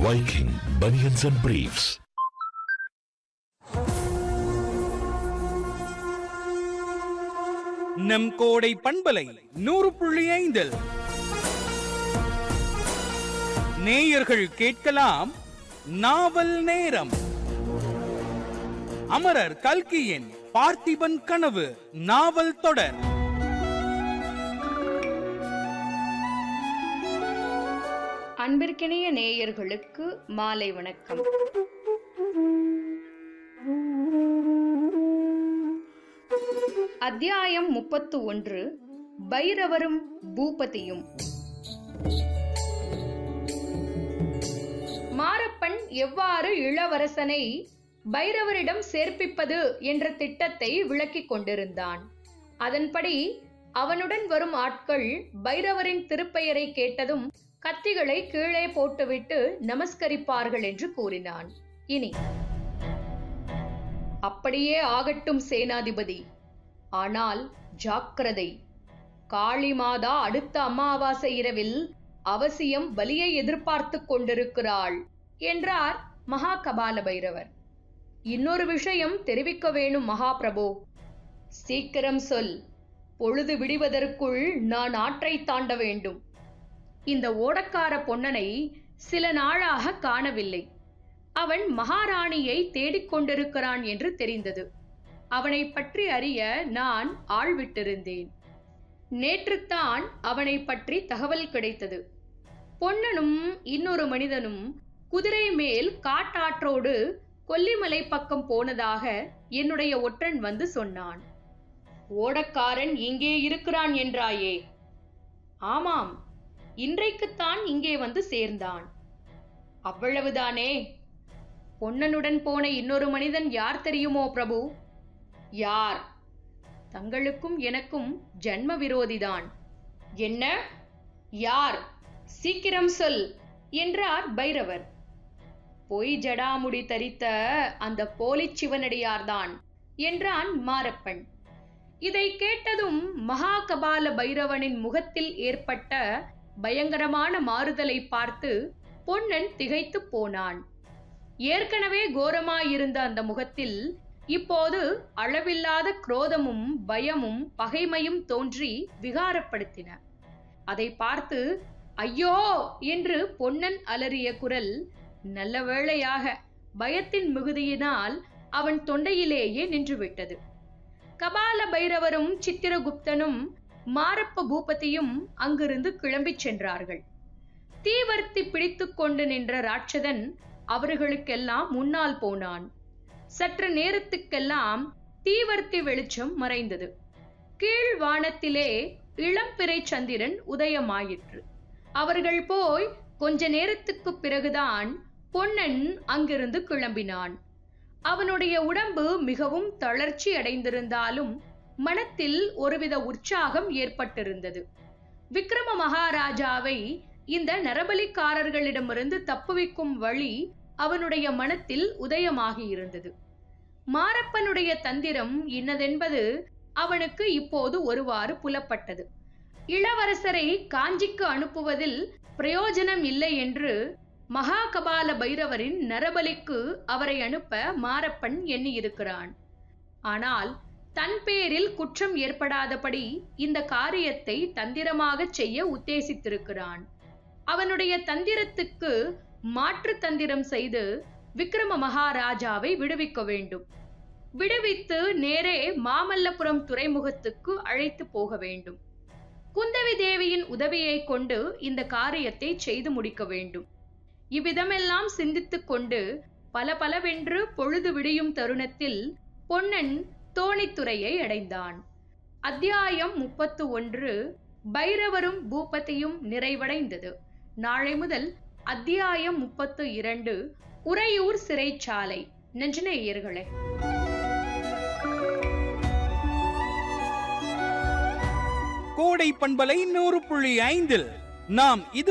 Viking Bunions and Briefs. நம் கோடை பண்பலை நூறு புள்ளி ஐந்தில் நேயர்கள் கேட்கலாம் நாவல் நேரம் அமரர் கல்கியின் பார்த்திபன் கனவு நாவல் தொடர் அன்பிற்கினிய நேயர்களுக்கு மாலை வணக்கம் அத்தியாயம் முப்பத்து ஒன்று பைரவரும் பூபதியும் மாரப்பன் எவ்வாறு இளவரசனை பைரவரிடம் சேர்ப்பிப்பது என்ற திட்டத்தை விளக்கிக் கொண்டிருந்தான் அதன்படி அவனுடன் வரும் ஆட்கள் பைரவரின் திருப்பெயரை கேட்டதும் கத்திகளை கீழே போட்டுவிட்டு நமஸ்கரிப்பார்கள் என்று கூறினான் இனி அப்படியே ஆகட்டும் சேனாதிபதி ஆனால் ஜாக்கிரதை காளி மாதா அடுத்த அமாவாசை இரவில் அவசியம் பலியை எதிர்பார்த்துக் கொண்டிருக்கிறாள் என்றார் மகா கபால பைரவர் இன்னொரு விஷயம் தெரிவிக்க வேணும் மகாபிரபு சீக்கிரம் சொல் பொழுது விடிவதற்குள் நான் ஆற்றை தாண்ட வேண்டும் இந்த ஓடக்கார பொன்னனை சில நாளாக காணவில்லை அவன் மகாராணியை தேடிக் கொண்டிருக்கிறான் என்று தெரிந்தது அவனை பற்றி அறிய நான் ஆள் விட்டிருந்தேன் நேற்றுத்தான் அவனை பற்றி தகவல் கிடைத்தது பொன்னனும் இன்னொரு மனிதனும் குதிரை மேல் காட்டாற்றோடு கொல்லிமலை பக்கம் போனதாக என்னுடைய ஒற்றன் வந்து சொன்னான் ஓடக்காரன் இங்கே இருக்கிறான் என்றாயே ஆமாம் இன்றைக்குத்தான் இங்கே வந்து சேர்ந்தான் அவ்வளவுதானே பொன்னனுடன் போன இன்னொரு மனிதன் யார் தெரியுமோ பிரபு யார் தங்களுக்கும் எனக்கும் ஜன்ம விரோதிதான் என்ன யார் சீக்கிரம் சொல் என்றார் பைரவர் பொய் ஜடாமுடி தரித்த அந்த போலிச் சிவனடியார்தான் என்றான் மாரப்பன் இதை கேட்டதும் மகாகபால பைரவனின் முகத்தில் ஏற்பட்ட பயங்கரமான மாறுதலை பார்த்து பொன்னன் திகைத்துப் போனான் ஏற்கனவே கோரமாயிருந்த அந்த முகத்தில் இப்போது அளவில்லாத குரோதமும் பயமும் பகைமையும் தோன்றி விகாரப்படுத்தின அதை பார்த்து ஐயோ என்று பொன்னன் அலறிய குரல் நல்ல வேளையாக பயத்தின் மிகுதியினால் அவன் தொண்டையிலேயே நின்றுவிட்டது கபால பைரவரும் சித்திரகுப்தனும் மாரப்ப பூபதியும் அங்கிருந்து கிளம்பிச் சென்றார்கள் தீவர்த்தி பிடித்துக் கொண்டு நின்ற ராட்சதன் அவர்களுக்கெல்லாம் முன்னால் போனான் சற்று நேரத்துக்கெல்லாம் தீவர்த்தி வெளிச்சம் மறைந்தது கீழ் வானத்திலே இளம்பிறை சந்திரன் உதயமாயிற்று அவர்கள் போய் கொஞ்ச நேரத்துக்குப் பிறகுதான் பொன்னன் அங்கிருந்து கிளம்பினான் அவனுடைய உடம்பு மிகவும் தளர்ச்சி அடைந்திருந்தாலும் மனத்தில் ஒருவித உற்சாகம் ஏற்பட்டிருந்தது விக்ரம மகாராஜாவை இந்த நரபலிக்காரர்களிடமிருந்து தப்புவிக்கும் வழி அவனுடைய மனத்தில் உதயமாகி இருந்தது மாரப்பனுடைய தந்திரம் இன்னதென்பது அவனுக்கு இப்போது ஒருவாறு புலப்பட்டது இளவரசரை காஞ்சிக்கு அனுப்புவதில் பிரயோஜனம் இல்லை என்று மகாகபால பைரவரின் நரபலிக்கு அவரை அனுப்ப மாரப்பன் எண்ணியிருக்கிறான் ஆனால் தன் பேரில் குற்றம் ஏற்படாதபடி இந்த காரியத்தை தந்திரமாக செய்ய உத்தேசித்திருக்கிறான் அவனுடைய தந்திரத்துக்கு மாற்று தந்திரம் செய்து விக்ரம மகாராஜாவை விடுவிக்க வேண்டும் விடுவித்து நேரே மாமல்லபுரம் துறைமுகத்துக்கு அழைத்து போக வேண்டும் குந்தவி தேவியின் உதவியை கொண்டு இந்த காரியத்தை செய்து முடிக்க வேண்டும் இவ்விதமெல்லாம் சிந்தித்துக் கொண்டு பல பலவென்று பொழுது விடியும் தருணத்தில் பொன்னன் தோணித்துறையை அடைந்தான் அத்தியாயம் முப்பத்து ஒன்று பைரவரும் பூபதியும் நிறைவடைந்தது நாளை முதல் அத்தியாயம் முப்பத்து இரண்டு உறையூர் சிறைச்சாலை நெஞ்சநேயர்களே கோடை பண்பலை நூறு புள்ளி ஐந்தில் நாம் இது